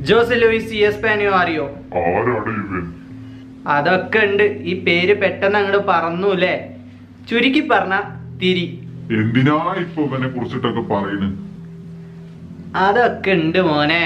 Jose Luis സി എസ് പാനിയോ അറിയോ ആരാണ് ഇവൻ അതൊക്കെ ഉണ്ട് ഈ പേര് പെട്ടെന്ന് അങ്ങോട്ട് പറന്നു അല്ലേ ചുരുക്കി പറഞ്ഞ തിരി എന്തിനാ ഇപ്പൊ ഇവനെ കുറിച്ചിട്ടൊക്കെ പറയുന്നത് അതൊക്കെ ഉണ്ട് മോനെ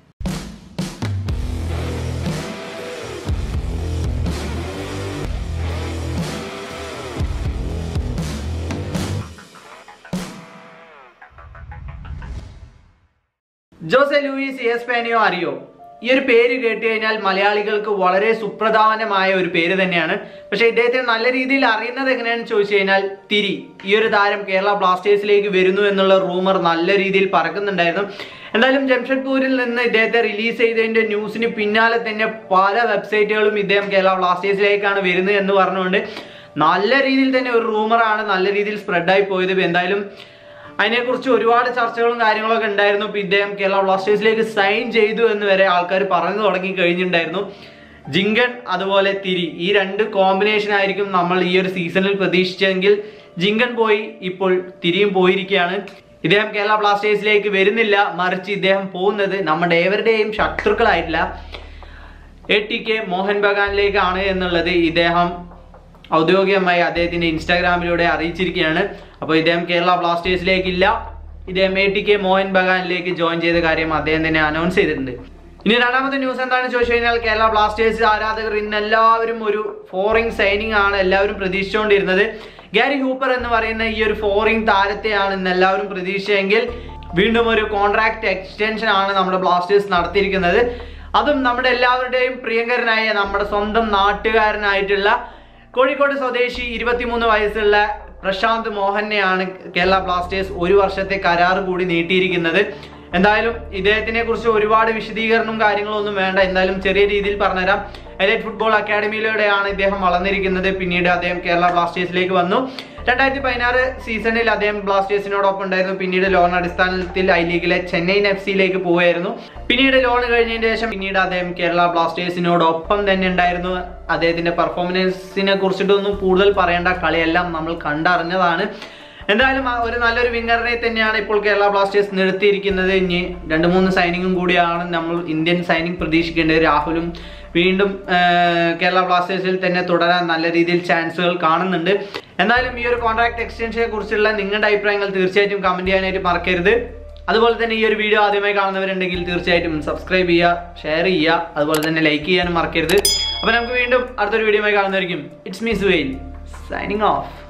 ജോസെ ലൂയിസ് എസ് പാനിയോ അറിയോ ഈ ഒരു പേര് കേട്ട് കഴിഞ്ഞാൽ മലയാളികൾക്ക് വളരെ സുപ്രധാനമായ ഒരു പേര് തന്നെയാണ് പക്ഷെ ഇദ്ദേഹത്തെ നല്ല രീതിയിൽ അറിയുന്നത് എങ്ങനെയാണെന്ന് ചോദിച്ചു കഴിഞ്ഞാൽ തിരി ഈ ഒരു താരം കേരള ബ്ലാസ്റ്റേഴ്സിലേക്ക് വരുന്നു എന്നുള്ള റൂമർ നല്ല രീതിയിൽ പറക്കുന്നുണ്ടായിരുന്നു എന്തായാലും ജംഷഡ്പൂരിൽ നിന്ന് ഇദ്ദേഹത്തെ റിലീസ് ചെയ്തതിന്റെ ന്യൂസിന് പിന്നാലെ തന്നെ പല വെബ്സൈറ്റുകളും ഇദ്ദേഹം കേരള ബ്ലാസ്റ്റേഴ്സിലേക്കാണ് വരുന്നത് എന്ന് പറഞ്ഞുകൊണ്ട് നല്ല രീതിയിൽ തന്നെ ഒരു റൂമറാണ് നല്ല രീതിയിൽ സ്പ്രെഡായി പോയത് ഇപ്പൊ എന്തായാലും അതിനെക്കുറിച്ച് ഒരുപാട് ചർച്ചകളും കാര്യങ്ങളൊക്കെ ഉണ്ടായിരുന്നു ഇപ്പൊ ഇദ്ദേഹം കേരള ബ്ലാസ്റ്റേഴ്സിലേക്ക് സൈൻ ചെയ്തു എന്ന് വരെ ആൾക്കാർ പറഞ്ഞു തുടങ്ങി കഴിഞ്ഞിട്ടുണ്ടായിരുന്നു ജിങ്കൺ അതുപോലെ തിരി ഈ രണ്ട് കോമ്പിനേഷൻ ആയിരിക്കും നമ്മൾ ഈ ഒരു സീസണിൽ പ്രതീക്ഷിച്ചെങ്കിൽ ജിങ്കൺ പോയി ഇപ്പോൾ തിരിയും പോയിരിക്കുകയാണ് ഇദ്ദേഹം കേരള ബ്ലാസ്റ്റേഴ്സിലേക്ക് വരുന്നില്ല മറിച്ച് ഇദ്ദേഹം പോകുന്നത് നമ്മുടെ ഏവരുടെയും ശത്രുക്കളായിട്ടില്ല എ ടി കെ മോഹൻ ബഗാനിലേക്കാണ് എന്നുള്ളത് ഇദ്ദേഹം ഔദ്യോഗികമായി അദ്ദേഹത്തിന്റെ ഇൻസ്റ്റാഗ്രാമിലൂടെ അറിയിച്ചിരിക്കുകയാണ് അപ്പോൾ ഇദ്ദേഹം കേരള ബ്ലാസ്റ്റേഴ്സിലേക്കില്ല ഇദ്ദേഹം എ ടി കെ മോഹൻ ബഗാനിലേക്ക് ജോയിൻ ചെയ്ത കാര്യം അദ്ദേഹം തന്നെ അനൗൺസ് ചെയ്തിട്ടുണ്ട് ഇനി രണ്ടാമത്തെ ന്യൂസ് എന്താണെന്ന് ചോദിച്ചു കഴിഞ്ഞാൽ കേരള ബ്ലാസ്റ്റേഴ്സ് ആരാധകർ ഇന്ന് എല്ലാവരും ഒരു ഫോറിൻ സൈനിങ് ആണ് എല്ലാവരും പ്രതീക്ഷിച്ചുകൊണ്ടിരുന്നത് ഗാരി ഹൂപ്പർ എന്ന് പറയുന്ന ഈ ഒരു ഫോറിൻ താരത്തെയാണ് ഇന്ന് എല്ലാവരും പ്രതീക്ഷിച്ചെങ്കിൽ വീണ്ടും ഒരു കോൺട്രാക്ട് എക്സ്റ്റൻഷൻ ആണ് നമ്മുടെ ബ്ലാസ്റ്റേഴ്സ് നടത്തിയിരിക്കുന്നത് അതും നമ്മുടെ എല്ലാവരുടെയും പ്രിയങ്കരനായ നമ്മുടെ സ്വന്തം നാട്ടുകാരനായിട്ടുള്ള കോഴിക്കോട് സ്വദേശി ഇരുപത്തിമൂന്ന് വയസ്സുള്ള പ്രശാന്ത് മോഹനെയാണ് കേരള ബ്ലാസ്റ്റേഴ്സ് ഒരു വർഷത്തെ കരാർ കൂടി നീട്ടിയിരിക്കുന്നത് എന്തായാലും ഇദ്ദേഹത്തിനെ കുറിച്ച് ഒരുപാട് വിശദീകരണവും കാര്യങ്ങളും ഒന്നും വേണ്ട എന്തായാലും ചെറിയ രീതിയിൽ പറഞ്ഞുതരാം എലൈറ്റ് ഫുട്ബോൾ അക്കാഡമിയിലൂടെയാണ് ഇദ്ദേഹം വളർന്നിരിക്കുന്നത് പിന്നീട് അദ്ദേഹം കേരള ബ്ലാസ്റ്റേഴ്സിലേക്ക് വന്നു രണ്ടായിരത്തി പതിനാറ് സീസണിൽ അദ്ദേഹം ബ്ലാസ്റ്റേഴ്സിനോടൊപ്പം ഉണ്ടായിരുന്നു പിന്നീട് ലോൺ അടിസ്ഥാനത്തിൽ ഐ ലീഗിലെ ചെന്നൈയിൻ എഫ് സിയിലേക്ക് പോവുകയായിരുന്നു പിന്നീട് ലോൺ കഴിഞ്ഞതിന് ശേഷം പിന്നീട് അദ്ദേഹം കേരള ബ്ലാസ്റ്റേഴ്സിനോടൊപ്പം തന്നെ ഉണ്ടായിരുന്നു അദ്ദേഹത്തിന്റെ പെർഫോമൻസിനെ കുറിച്ചിട്ടൊന്നും കൂടുതൽ പറയേണ്ട കളിയെല്ലാം നമ്മൾ കണ്ടറിഞ്ഞതാണ് എന്തായാലും ആ ഒരു നല്ലൊരു വിന്നറിനെ തന്നെയാണ് ഇപ്പോൾ കേരള ബ്ലാസ്റ്റേഴ്സ് നിർത്തിയിരിക്കുന്നത് ഇനി രണ്ട് മൂന്ന് സൈനിങ്ങും കൂടിയാണ് നമ്മൾ ഇന്ത്യൻ സൈനിങ് പ്രതീക്ഷിക്കേണ്ടത് രാഹുലും വീണ്ടും ആ, കേരള ബ്ലാസ്റ്റേഴ്സിൽ തന്നെ തുടരാൻ നല്ല രീതിയിൽ ചാൻസുകൾ കാണുന്നുണ്ട് എന്തായാലും ഈ ഒരു കോൺട്രാക്ട് എക്സ്റ്റൻഷനെ കുറിച്ചുള്ള നിങ്ങളുടെ അഭിപ്രായങ്ങൾ തീർച്ചയായിട്ടും കമന്റ് ചെയ്യാനായിട്ട് മറക്കരുത് അതുപോലെ തന്നെ ഈ ഒരു വീഡിയോ ആദ്യമായി കാണുന്നവരുണ്ടെങ്കിൽ തീർച്ചയായിട്ടും സബ്സ്ക്രൈബ് ചെയ്യുക ഷെയർ ചെയ്യുക അതുപോലെ തന്നെ ലൈക്ക് ചെയ്യാനും മറക്കരുത് അപ്പോൾ നമുക്ക് വീണ്ടും അടുത്തൊരു വീഡിയോയുമായി കാണുന്നതായിരിക്കും ഇറ്റ്സ് മീ സുവെയിൽ സൈനിങ് ഓഫ്